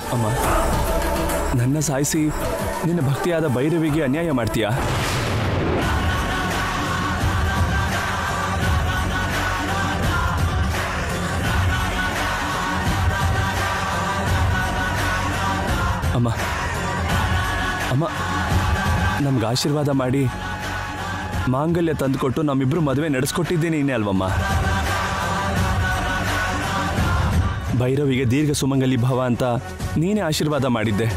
ಅಮ್ಮ ನನ್ನ ಸಾಯಿಸಿ ನಿನ್ನ ಭಕ್ತಿಯಾದ ಭೈರವಿಗೆ ಅನ್ಯಾಯ ಮಾಡ್ತೀಯಾ ಅಮ್ಮ ಅಮ್ಮ ನಮ್ಗೆ ಆಶೀರ್ವಾದ ಮಾಡಿ ಮಾಂಗಲ್ಯ ತಂದುಕೊಟ್ಟು ನಮ್ಮಿಬ್ರು ಮದುವೆ ನಡೆಸ್ಕೊಟ್ಟಿದ್ದೀನಿ ನೀನೇ ಅಲ್ವಮ್ಮ ಭೈರವಿಗೆ ದೀರ್ಘ ಸುಮಂಗಲಿ ಭವ ಅಂತ ನೀನೇ ಆಶೀರ್ವಾದ ಮಾಡಿದ್ದೆ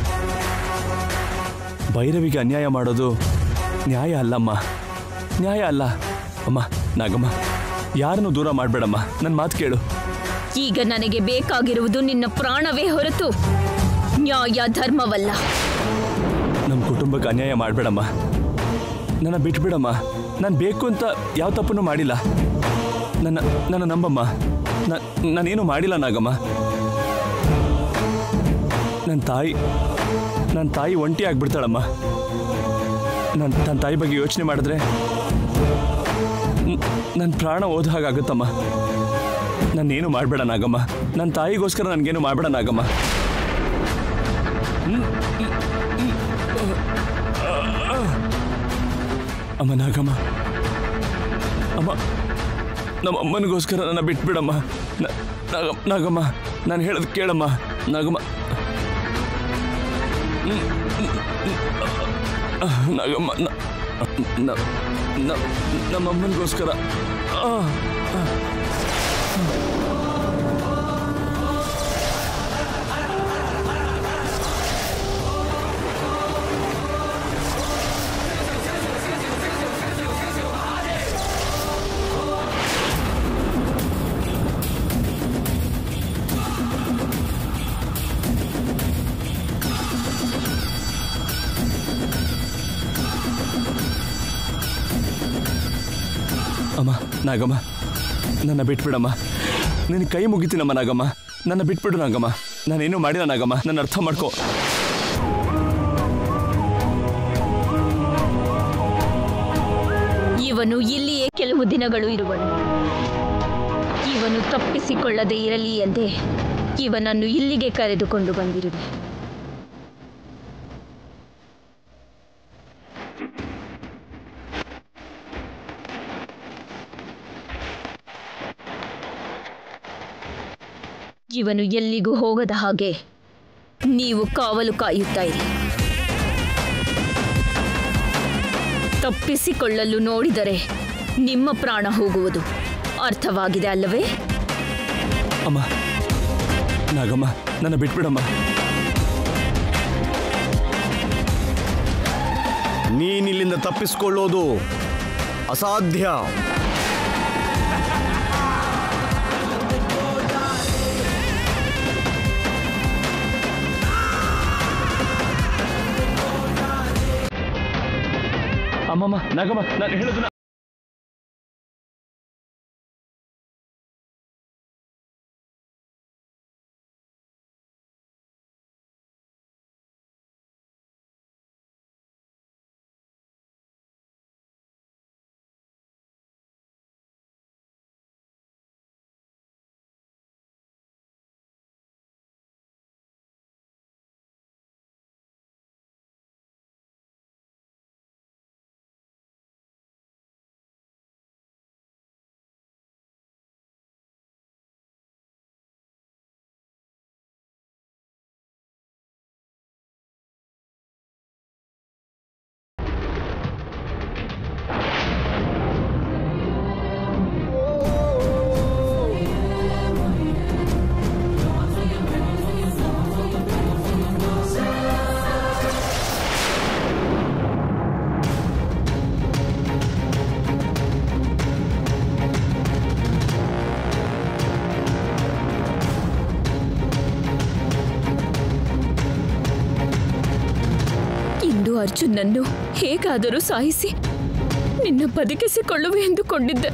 ಭೈರವಿಗೆ ಅನ್ಯಾಯ ಮಾಡೋದು ನ್ಯಾಯ ಅಲ್ಲಮ್ಮ ನ್ಯಾಯ ಅಲ್ಲ ಅಮ್ಮ ನಾಗಮ್ಮ ಯಾರನ್ನು ದೂರ ಮಾಡಬೇಡಮ್ಮ ನನ್ನ ಮಾತು ಕೇಳು ಈಗ ನನಗೆ ಬೇಕಾಗಿರುವುದು ನಿನ್ನ ಪ್ರಾಣವೇ ಹೊರತು ನ್ಯಾಯ ಧರ್ಮವಲ್ಲ ನಮ್ಮ ಕುಟುಂಬಕ್ಕೆ ಅನ್ಯಾಯ ಮಾಡಬೇಡಮ್ಮ ನನ್ನ ಬಿಟ್ಬಿಡಮ್ಮ ನಾನು ಬೇಕು ಅಂತ ಯಾವ ತಪ್ಪನ್ನು ಮಾಡಿಲ್ಲ ನನ್ನ ನನ್ನ ನಂಬಮ್ಮ ನ- ನಾನೇನು ಮಾಡಿಲ್ಲ ನಾಗಮ್ಮ ನನ್ನ ತಾಯಿ ನನ್ನ ತಾಯಿ ಒಂಟಿ ಆಗ್ಬಿಡ್ತಾಳಮ್ಮ ನನ್ನ ನನ್ನ ತಾಯಿ ಬಗ್ಗೆ ಯೋಚನೆ ಮಾಡಿದ್ರೆ ನನ್ನ ಪ್ರಾಣ ಹೋದ ಹಾಗಾಗುತ್ತಮ್ಮ ನಾನೇನು ಮಾಡಬೇಡ ನಾಗಮ್ಮ ನನ್ನ ತಾಯಿಗೋಸ್ಕರ ನನಗೇನು ಮಾಡಬೇಡ ನಾಗಮ್ಮ ಅಮ್ಮ ನಾಗಮ್ಮ ಅಮ್ಮ ನಮ್ಮ ಅಮ್ಮನಿಗೋಸ್ಕರ ನನ್ನ ಬಿಟ್ಬಿಡಮ್ಮ ನ- ನಾಗಮ್ಮ ನಾಗಮ್ಮ ನಾನು ಹೇಳೋದು ಕೇಳಮ್ಮ ನಾಗಮ್ಮ ಹ್ಮ್, ಹ್ಮ್, ಹ್ಮ್. ಅಹ್, ನಾಗಮ್ಮ ನ- ನ- ನ- ನಮ್ಮ ಅಮ್ಮನಿಗೋಸ್ಕರ ಆ, ಆ. ಅಮ್ಮ ನಾಗಮ್ಮ ನನ್ನ ಬಿಟ್ಬಿಡಮ್ಮ ನಿನ್ನ ಕೈ ಮುಗಿತೀನಮ್ಮ ನಾಗಮ್ಮ ನನ್ನ ಬಿಟ್ಬಿಡು ನಾಗಮ್ಮ ನಾನೇನು ಮಾಡಿಲ್ಲ ನಾಗಮ್ಮ ನನ್ನ ಅರ್ಥ ಮಾಡ್ಕೋ ಇವನು ಇಲ್ಲಿಯೇ ಕೆಲವು ದಿನಗಳು ಇರುವನು ಇವನು ತಪ್ಪಿಸಿಕೊಳ್ಳದೆ ಇರಲಿ ಎಂದೇ ಇವನನ್ನು ಇಲ್ಲಿಗೆ ಕರೆದುಕೊಂಡು ಬಂದಿರುವೆ ಇವನು ಎಲ್ಲಿಗೂ ಹೋಗದ ಹಾಗೆ ನೀವು ಕಾವಲು ಕಾಯುತ್ತಾ ಇರಿ ತಪ್ಪಿಸಿಕೊಳ್ಳಲು ನೋಡಿದರೆ ನಿಮ್ಮ ಪ್ರಾಣ ಹೋಗುವುದು ಅರ್ಥವಾಗಿದೆ ಅಲ್ಲವೇ ಅಮ್ಮ ನಾಗಮ್ಮ ನನ್ನ ಬಿಟ್ಬಿಡಮ್ಮ ನೀನಿಲ್ಲಿಂದ ತಪ್ಪಿಸಿಕೊಳ್ಳೋದು ಅಸಾಧ್ಯ ಅಮ್ಮಮ್ಮ ನಾಗಮ್ಮ ನಾನು ಹೇಳೋದು ಇಂದು ಅರ್ಜುನನ್ನು ಹೇಗಾದರೂ ಸಾಯಿಸಿ ನಿನ್ನ ಬದುಕಿಸಿಕೊಳ್ಳುವೆ ಎಂದುಕೊಂಡಿದ್ದೆ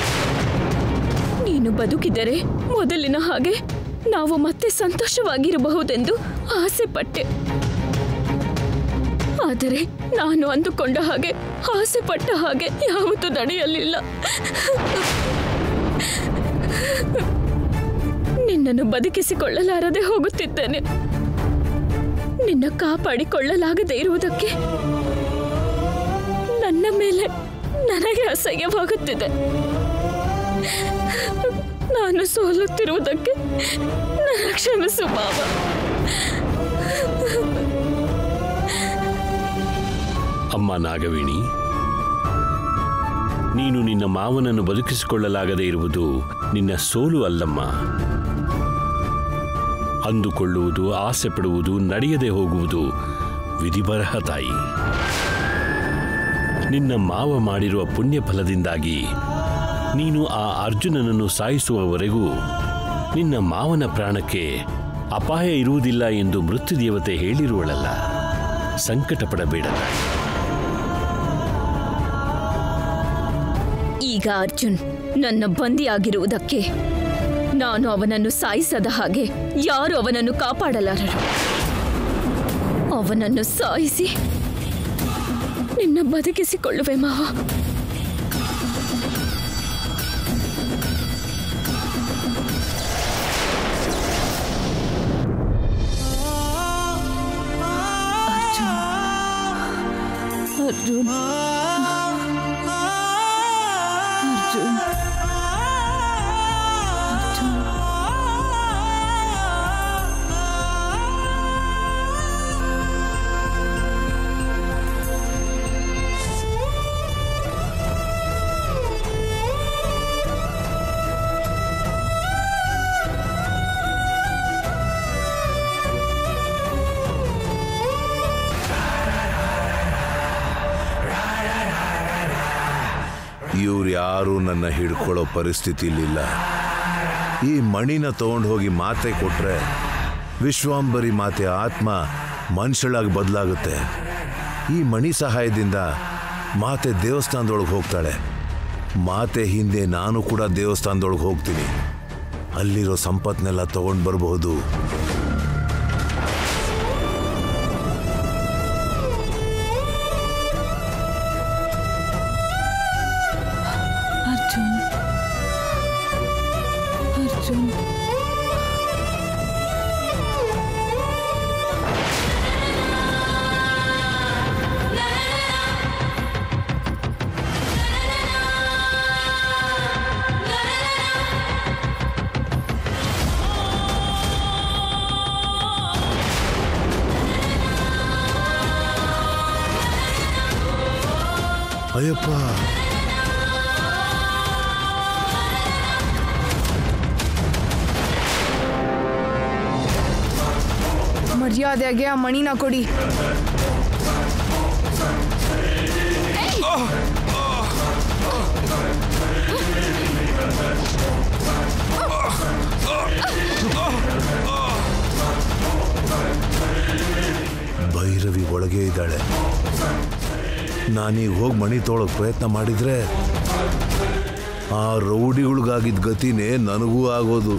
ನೀನು ಬದುಕಿದರೆ ಮೊದಲಿನ ಹಾಗೆ ನಾವು ಮತ್ತೆ ಸಂತೋಷವಾಗಿರಬಹುದೆಂದು ಆಸೆ ಪಟ್ಟೆ ಆದರೆ ನಾನು ಅಂದುಕೊಂಡ ಹಾಗೆ ಆಸೆ ಪಟ್ಟ ಹಾಗೆ ಯಾವುದು ನಡೆಯಲಿಲ್ಲ ನಿನ್ನನ್ನು ಬದುಕಿಸಿಕೊಳ್ಳಲಾರದೆ ಹೋಗುತ್ತಿದ್ದೇನೆ ನಿನ್ನ ಕಾಪಾಡಿಕೊಳ್ಳಲಾಗದೇ ಇರುವುದಕ್ಕೆ ನನ್ನ ಮೇಲೆ ನನಗೆ ಅಸಹ್ಯವಾಗುತ್ತಿದೆ ನಾನು ಸೋಲುತ್ತಿರುವುದಕ್ಕೆ ನನ್ನ ಕ್ಷಮಿಸು ಮಾವ ಅಮ್ಮ ನಾಗವೇಣಿ ನೀನು ನಿನ್ನ ಮಾವನನ್ನು ಬದುಕಿಸಿಕೊಳ್ಳಲಾಗದೇ ಇರುವುದು ನಿನ್ನ ಸೋಲು ಅಲ್ಲಮ್ಮ ಅಂದುಕೊಳ್ಳುವುದು ಆಸೆ ಪಡುವುದು ನಡೆಯದೆ ಹೋಗುವುದು ವಿಧಿಬರಹ ತಾಯಿ ನಿನ್ನ ಮಾವ ಮಾಡಿರುವ ಪುಣ್ಯ ಫಲದಿಂದಾಗಿ ನೀನು ಆ ಅರ್ಜುನನನ್ನು ಸಾಯಿಸುವವರೆಗೂ ನಿನ್ನ ಮಾವನ ಪ್ರಾಣಕ್ಕೆ ಅಪಾಯ ಇರುವುದಿಲ್ಲ ಎಂದು ಮೃತ್ಯುದೇವತೆ ಹೇಳಿರುವಳಲ್ಲ ಸಂಕಟ ಪಡಬೇಡ ತಾಯಿ ಈಗ ಅರ್ಜುನ್ ನನ್ನ ಬಂದಿಯಾಗಿರುವುದಕ್ಕೆ ನಾನು ಅವನನ್ನು ಸಾಯಿಸದ ಹಾಗೆ ಯಾರು ಅವನನ್ನು ಕಾಪಾಡಲಾರರು ಅವನನ್ನು ಸಾಯಿಸಿ ನಿನ್ನ ಬದುಕಿಸಿಕೊಳ್ಳುವೆ ಮಾವ ಅರ್ಜುನ್ ಅರ್ಜುನ್ ಅರ್ಜುನ್ ಇವ್ರು ಯಾರೂ ನನ್ನ ಹಿಡ್ಕೊಳ್ಳೋ ಪರಿಸ್ಥಿತಿಲಿಲ್ಲ ಈ ಮಣಿನ ತಗೊಂಡು ಹೋಗಿ ಮಾತೆ ಕೊಟ್ರೆ ವಿಶ್ವಾಂಬರಿ ಮಾತೆ ಆತ್ಮ ಮನುಷ್ಯಳಾಗಿ ಬದಲಾಗುತ್ತೆ ಈ ಮಣಿ ಸಹಾಯದಿಂದ ಮಾತೆ ದೇವಸ್ಥಾನದೊಳಗೆ ಹೋಗ್ತಾಳೆ ಮಾತೆ ಹಿಂದೆ ನಾನು ಕೂಡ ದೇವಸ್ಥಾನದೊಳಗೆ ಹೋಗ್ತೀನಿ ಅಲ್ಲಿರೋ ಸಂಪತ್ನೆಲ್ಲ ತಗೊಂಡು ಬರಬಹುದು ಅರ್ಜುನ್ ಅರ್ಜುನ್ ಅಯ್ಯಪ್ಪ ಮರ್ಯಾದೆಯಾಗೆ ಆ ಮಣಿನ ಕೊಡಿ ಭೈರವಿ ಒಳಗೆ ಇದ್ದಾಳೆ ನಾನೀಗ ಹೋಗಿ ಮಣಿ ತೊಗೊಳಕ್ ಪ್ರಯತ್ನ ಮಾಡಿದ್ರೆ ಆ ರೌಡಿಗಳ್ಗಾಗಿದ್ದ ಗತಿನೇ ನನಗೂ ಆಗೋದು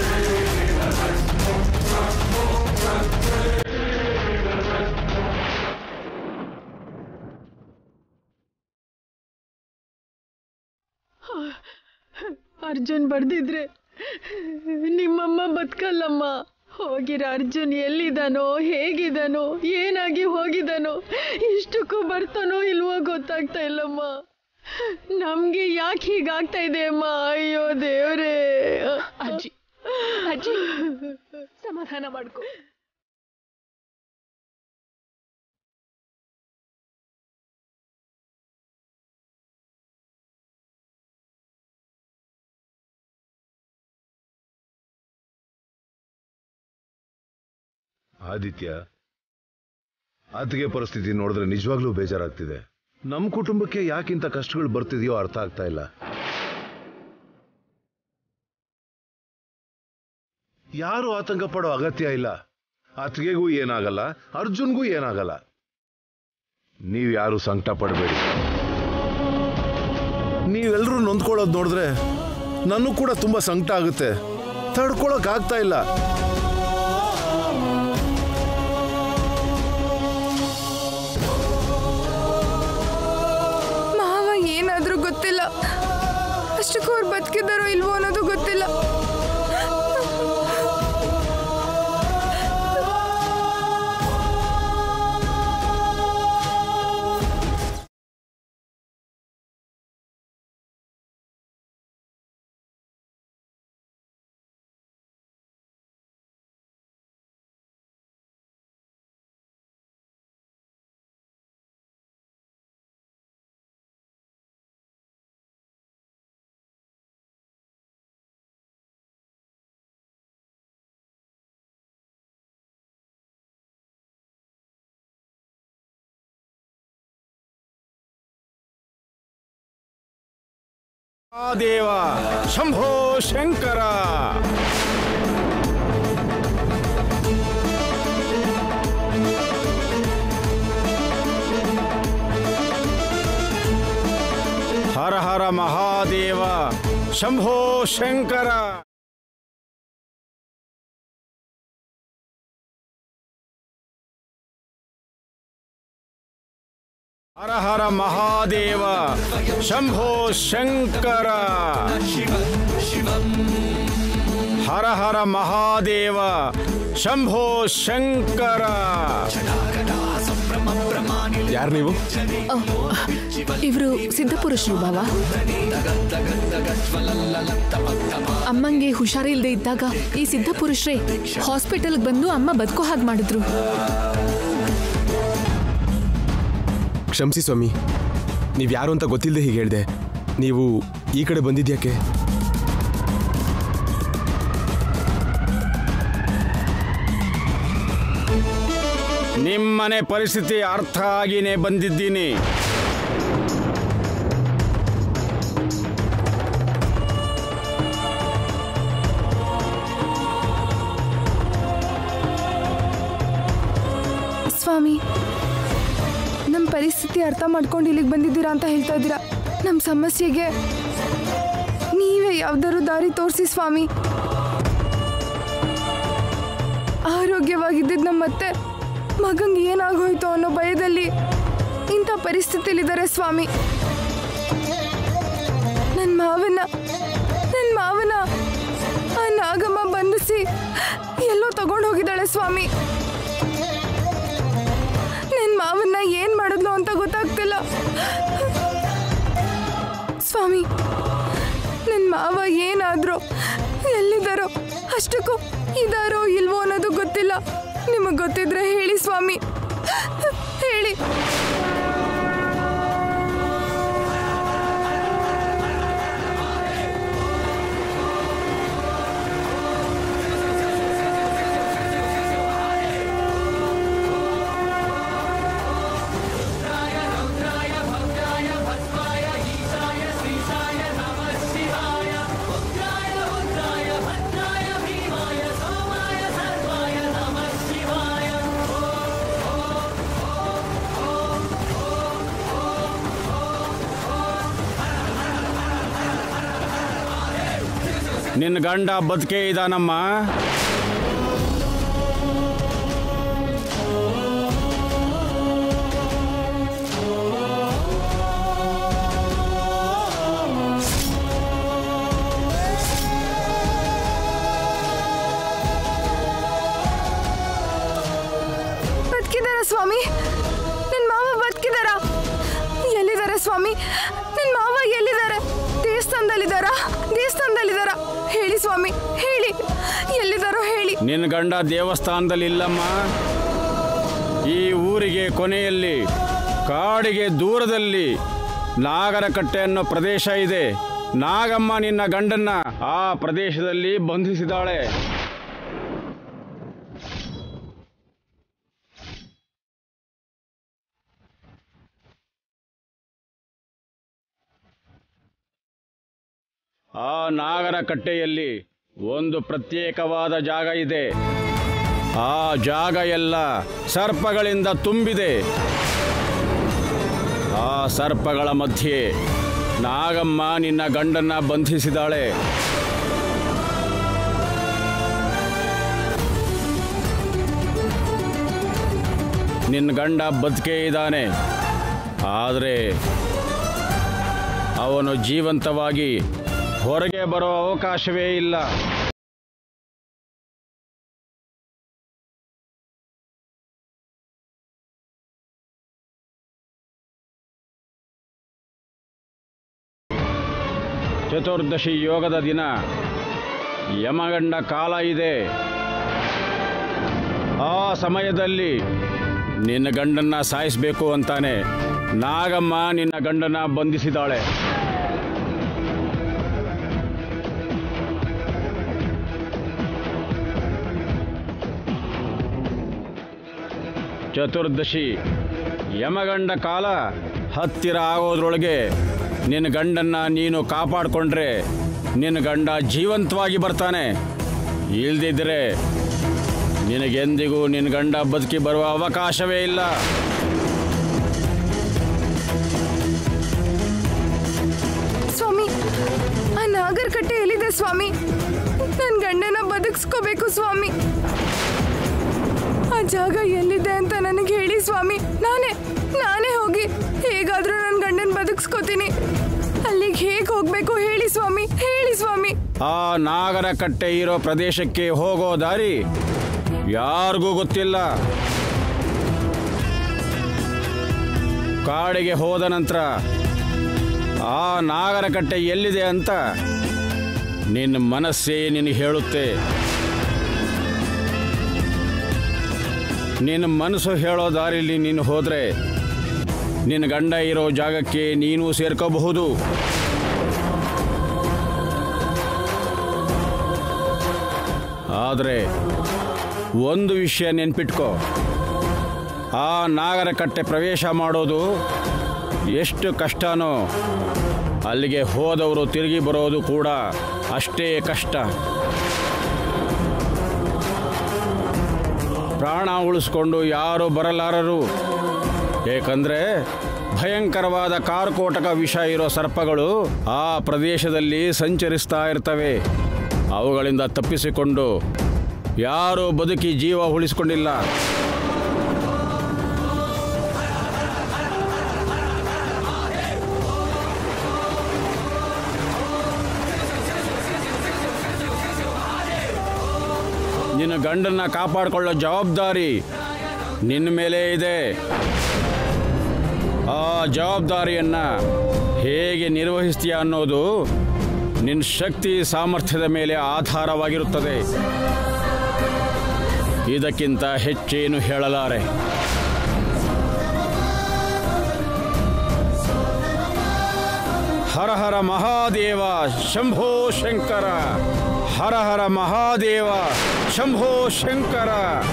ಅರ್ಜುನ್ ಬರ್ದಿದ್ರೆ ನಿಮ್ಮಮ್ಮ ಬದುಕಲ್ಲಮ್ಮ ಹೋಗಿರ ಅರ್ಜುನ್ ಎಲ್ಲಿದ್ದಾನೋ ಹೇಗಿದ್ದಾನೋ ಏನಾಗಿ ಹೋಗಿದ್ದಾನೋ ಇಷ್ಟಕ್ಕೂ ಬರ್ತಾನೋ ಇಲ್ವೋ ಗೊತ್ತಾಗ್ತಾ ಇಲ್ಲಮ್ಮ ನಮ್ಗೆ ಯಾಕೆ ಹೀಗಾಗ್ತಾ ಇದೆ ಅಮ್ಮ ಅಯ್ಯೋ ದೇವ್ರೇ ಅಜ್ಜಿ ಅಜ್ಜಿ ಸಮಾಧಾನ ಮಾಡ್ಕೊ ಆದಿತ್ಯ ಆತಗೆ ಪರಿಸ್ಥಿತಿ ನೋಡಿದ್ರೆ ನಿಜವಾಗ್ಲೂ ಬೇಜಾರಾಗ್ತಿದೆ ನಮ್ಮ ಕುಟುಂಬಕ್ಕೆ ಯಾಕಿಂತ ಕಷ್ಟಗಳು ಬರ್ತಿದೆಯೋ ಅರ್ಥ ಆಗ್ತಾ ಇಲ್ಲ ಯಾರು ಆತಂಕ ಪಡೋ ಅಗತ್ಯ ಇಲ್ಲ ಅತ್ತಿಗೆಗೂ ಏನಾಗಲ್ಲ ಅರ್ಜುನ್ಗೂ ಏನಾಗಲ್ಲ ನೀವು ಯಾರು ಸಂಕಟ ಪಡಬೇಡಿ ನೀವೆಲ್ಲರೂ ನೊಂದ್ಕೊಳ್ಳೋದು ನೋಡಿದ್ರೆ ನನಗೂ ಕೂಡ ತುಂಬಾ ಸಂಕಟ ಆಗುತ್ತೆ ತಡ್ಕೊಳಕ್ ಆಗ್ತಾ ಇಲ್ಲ ಮಾವ ಏನಾದ್ರೂ ಗೊತ್ತಿಲ್ಲ ಅಷ್ಟಕ್ಕೂ ಅವ್ರು ಬದುಕಿದ್ದಾರೋ ಇಲ್ವೋ ಅನ್ನೋದು ಗೊತ್ತಿಲ್ಲ ದೇವ ಶಂಭೋ ಶಂಕರ ಹರ ಹರ ಮಹಾದೇವ ಶಂಭೋ ಶಂಕರ ಹರ ಹರ ಮಹಾದೇವ ಶಂಭೋ ಶಂಕರ ಹರ ಹರ ಮಹಾದೇವ ಶಂಭೋ ಶಂಕರ ಯಾರು ನೀವು ಇವರು ಸಿದ್ಧಪುರುಷರು ಬಾವ ಅಮ್ಮಂಗೆ ಹುಷಾರಿಲ್ದೆ ಇದ್ದಾಗ ಈ ಸಿದ್ಧಪುರುಷರೇ ಹಾಸ್ಪಿಟಲ್ಗೆ ಬಂದು ಅಮ್ಮ ಬದುಕೋ ಹಾಗೆ ಮಾಡಿದ್ರು ಕ್ಷಮಿಸಿ ಸ್ವಾಮಿ ನೀವು ಯಾರು ಅಂತ ಗೊತ್ತಿಲ್ಲದೆ ಹೀಗೆ ಹೇಳಿದೆ ನೀವು ಈ ಕಡೆ ಬಂದಿದ್ಯಾಕೆ ನಿಮ್ಮನೆ ಪರಿಸ್ಥಿತಿ ಅರ್ಥ ಆಗಿನೇ ಬಂದಿದ್ದೀನಿ ಸ್ವಾಮಿ ನಮ್ಮ ಪರಿಸ್ಥಿತಿ ಅರ್ಥ ಮಾಡ್ಕೊಂಡು ಇಲ್ಲಿಗೆ ಬಂದಿದ್ದೀರಾ ಅಂತ ಹೇಳ್ತಾ ಇದ್ದೀರಾ ನಮ್ಮ ಸಮಸ್ಯೆಗೆ ನೀವೇ ಯಾವ್ದಾದ್ರು ದಾರಿ ತೋರಿಸಿ ಸ್ವಾಮಿ ಆರೋಗ್ಯವಾಗಿದ್ದಿದ್ದು ನಮ್ಮ ಮತ್ತೆ ಮಗಂಗೆ ಏನಾಗೋಯ್ತು ಅನ್ನೋ ಭಯದಲ್ಲಿ ಇಂಥ ಪರಿಸ್ಥಿತಿಲಿದ್ದಾರೆ ಸ್ವಾಮಿ ನನ್ನ ಮಾವನ ನನ್ನ ಮಾವನ ಆ ನಾಗಮ್ಮ ಬಂಧಿಸಿ ಎಲ್ಲೋ ತಗೊಂಡು ಹೋಗಿದ್ದಾಳೆ ಸ್ವಾಮಿ ನನ್ನ ಮಾವನ್ನ ಏನ್ ಮಾಡಿದ್ಲು ಅಂತ ಗೊತ್ತಾಗ್ತಿಲ್ಲ ಸ್ವಾಮಿ ನನ್ನ ಮಾವ ಏನಾದ್ರೋ ಎಲ್ಲಿದ್ದಾರೋ ಅಷ್ಟಕ್ಕೂ ಇದಾರೋ ಇಲ್ವೋ ಅನ್ನೋದು ಗೊತ್ತಿಲ್ಲ ನಿಮಗೆ ಗೊತ್ತಿದ್ರೆ ಹೇಳಿ ಸ್ವಾಮಿ ಹೇಳಿ ನಿನ್ನ ಗಂಡ ಬದುಕೇ ಇದಾನಮ್ಮ ಬದುಕಿದಾರ ಸ್ವಾಮಿ ನನ್ನ ಮಾವ ಬದುಕಿದಾರ ಎಲ್ಲಿದ್ದಾರೆ ಸ್ವಾಮಿ ನನ್ನ ಮಾವ ಎಲ್ಲಿದ್ದಾರೆ ದೇವಸ್ಥಾನದಲ್ಲಿದ್ದಾರಾ ದೇವಸ್ಥಾನದಲ್ಲಿದ್ದಾರಾ ಹೇಳಿ ಸ್ವಾಮಿ ಹೇಳಿ ಎಲ್ಲಿದ್ದಾರೋ ಹೇಳಿ ನಿನ್ನ ಗಂಡ ದೇವಸ್ಥಾನದಲ್ಲಿ ಇಲ್ಲಮ್ಮ ಈ ಊರಿಗೆ ಕೊನೆಯಲ್ಲಿ ಕಾಡಿಗೆ ದೂರದಲ್ಲಿ ನಾಗರಕಟ್ಟೆ ಅನ್ನೋ ಪ್ರದೇಶ ಇದೆ ನಾಗಮ್ಮ ನಿನ್ನ ಗಂಡನ್ನ ಆ ಪ್ರದೇಶದಲ್ಲಿ ಬಂಧಿಸಿದಾಳೆ ಆ ನಾಗರ ಕಟ್ಟೆಯಲ್ಲಿ ಒಂದು ಪ್ರತ್ಯೇಕವಾದ ಜಾಗ ಇದೆ ಆ ಜಾಗ ಎಲ್ಲ ಸರ್ಪಗಳಿಂದ ತುಂಬಿದೆ ಆ ಸರ್ಪಗಳ ಮಧ್ಯೆ ನಾಗಮ್ಮ ನಿನ್ನ ಗಂಡನ್ನ ಬಂಧಿಸಿದಾಳೆ ನಿನ್ನ ಗಂಡ ಬದುಕೇ ಇದ್ದಾನೆ ಆದರೆ ಅವನು ಜೀವಂತವಾಗಿ ಹೊರಗೆ ಬರೋ ಅವಕಾಶವೇ ಇಲ್ಲ ಚತುರ್ದಶಿ ಯೋಗದ ದಿನ ಯಮಗಂಡ ಕಾಲ ಇದೆ ಆ ಸಮಯದಲ್ಲಿ ನಿನ್ನ ಗಂಡನ್ನ ಸಾಯಿಸಬೇಕು ಅಂತಾನೆ ನಾಗಮ್ಮ ನಿನ್ನ ಗಂಡನ ಬಂಧಿಸಿದಾಳೆ ಚತುರ್ದಶಿ ಯಮಗಂಡ ಕಾಲ ಹತ್ತಿರ ಆಗೋದ್ರೊಳಗೆ ನಿನ್ನ ಗಂಡನ್ನ ನೀನು ಕಾಪಾಡಿಕೊಂಡ್ರೆ ನಿನ್ನ ಗಂಡ ಜೀವಂತವಾಗಿ ಬರ್ತಾನೆ ಇಲ್ದಿದ್ರೆ ನಿನಗೆಂದಿಗೂ ನಿನ್ನ ಗಂಡ ಬದುಕಿ ಬರುವ ಅವಕಾಶವೇ ಇಲ್ಲ ಸ್ವಾಮಿ ಆ ನಾಗರ್ ಕಟ್ಟೆ ಎಲ್ಲಿದೆ ಸ್ವಾಮಿ ನನ್ನ ಗಂಡನ ಬದುಕಿಸ್ಕೋಬೇಕು ಸ್ವಾಮಿ ಆ ಜಾಗ ಎಲ್ಲಿದೆ ಅಂತ ನನಗೆ ಹೇಳಿ ಸ್ವಾಮಿ ನಾನೇ ನಾನೇ ಹೋಗಿ ಹೇಗಾದ್ರೂ ನನ್ನ ಗಂಡನ ಬದುಕಿಸ್ಕೋತೀನಿ ಅಲ್ಲಿಗೆ ಹೇಗೆ ಹೋಗ್ಬೇಕು ಹೇಳಿ ಸ್ವಾಮಿ ಹೇಳಿ ಸ್ವಾಮಿ ಆ ನಾಗರ ಕಟ್ಟೆ ಇರೋ ಪ್ರದೇಶಕ್ಕೆ ಹೋಗೋ ದಾರಿ ಯಾರಿಗೂ ಗೊತ್ತಿಲ್ಲ ಕಾಡಿಗೆ ಹೋದ ನಂತರ ಆ ನಾಗರ ಕಟ್ಟೆ ಎಲ್ಲಿದೆ ಅಂತ ನಿನ್ನ ಮನಸ್ಸೇ ನಿನಗೆ ಹೇಳುತ್ತೆ ನಿನ್ನ ಮನಸ್ಸು ಹೇಳೋ ದಾರಿಲಿ ನೀನು ಹೋದರೆ ನಿನ್ನ ಗಂಡ ಇರೋ ಜಾಗಕ್ಕೆ ನೀನು ಸೇರ್ಕೋಬಹುದು ಆದರೆ ಒಂದು ವಿಷಯ ನೆನ್ಪಿಟ್ಕೋ ಆ ನಾಗರ ಕಟ್ಟೆ ಪ್ರವೇಶ ಮಾಡೋದು ಎಷ್ಟು ಕಷ್ಟನೋ ಅಲ್ಲಿಗೆ ಹೋದವರು ತಿರುಗಿ ಬರೋದು ಕೂಡ ಅಷ್ಟೇ ಕಷ್ಟ ಪ್ರಾಣ ಉಳಿಸ್ಕೊಂಡು ಯಾರು ಬರಲಾರರು ಏಕೆಂದರೆ ಭಯಂಕರವಾದ ಕಾರ್ಕೋಟಕ ವಿಷ ಇರೋ ಸರ್ಪಗಳು ಆ ಪ್ರದೇಶದಲ್ಲಿ ಸಂಚರಿಸ್ತಾ ಇರ್ತವೆ ಅವುಗಳಿಂದ ತಪ್ಪಿಸಿಕೊಂಡು ಯಾರೂ ಬದುಕಿ ಜೀವ ಉಳಿಸ್ಕೊಂಡಿಲ್ಲ ನಿನ್ನ ಗಂಡನ್ನ ಕಾಪಾಡಿಕೊಳ್ಳೋ ಜವಾಬ್ದಾರಿ ನಿನ್ನ ಮೇಲೆ ಇದೆ ಆ ಜವಾಬ್ದಾರಿಯನ್ನ ಹೇಗೆ ನಿರ್ವಹಿಸ್ತೀಯ ಅನ್ನೋದು ನಿನ್ನ ಶಕ್ತಿ ಸಾಮರ್ಥ್ಯದ ಮೇಲೆ ಆಧಾರವಾಗಿರುತ್ತದೆ ಇದಕ್ಕಿಂತ ಹೆಚ್ಚೇನು ಹೇಳಲಾರೆ ಹರ ಹರ ಮಹಾದೇವ ಶಂಭೋ ಶಂಕರ ಹರ ಹರ ಮಹಾದೇವ ಶಂಭೋ ಶಂಕರ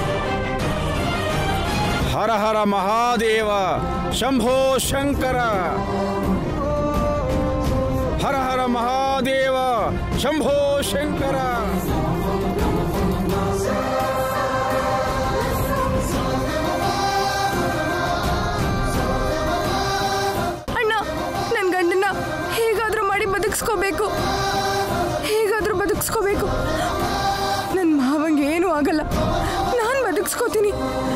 ಹರ ಹರ ಮಹಾದೇವ ಶಂಭೋ ಶಂಕರ ಹರ ಹರ ಮಹಾದೇವ ಶಂಭೋ ಶಂಕರ ಅಣ್ಣ ನನ್ನ ಗಂಡನ ಹೇಗಾದ್ರೂ ಮಾಡಿ ಬದುಕಿಸ್ಕೋಬೇಕು ಹೇಗಾದ್ರೂ ಬದುಕಿಸ್ಕೋಬೇಕು ನನ್ನ ಮಾವಂಗೆ ಏನೂ ಆಗಲ್ಲ ನಾನು ಬದುಕಿಸ್ಕೋತೀನಿ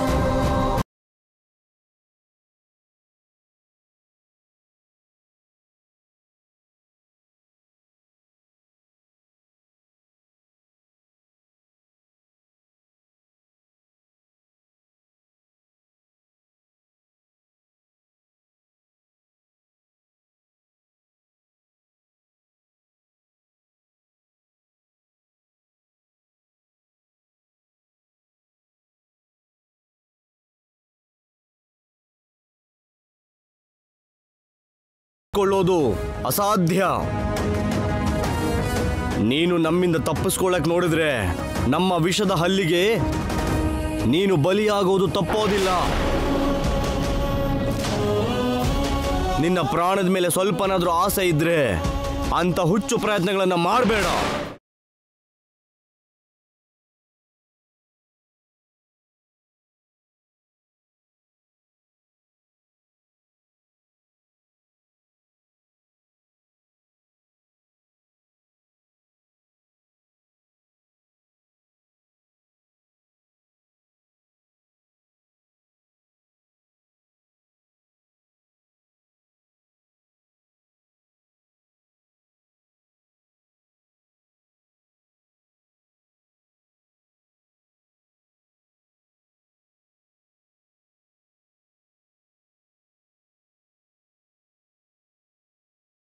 ಕೊಳ್ಳೋದು ಅಸಾಧ್ಯ ನೀನು ನಮ್ಮಿಂದ ತಪ್ಪಿಸ್ಕೊಳ್ಳಕ್ ನೋಡಿದ್ರೆ ನಮ್ಮ ವಿಷದ ಹಲ್ಲಿಗೆ ನೀನು ಬಲಿಯಾಗೋದು ತಪ್ಪೋದಿಲ್ಲ ನಿನ್ನ ಪ್ರಾಣದ ಮೇಲೆ ಸ್ವಲ್ಪನಾದ್ರೂ ಆಸೆ ಇದ್ರೆ ಅಂತ ಹುಚ್ಚು ಪ್ರಯತ್ನಗಳನ್ನ ಮಾಡಬೇಡ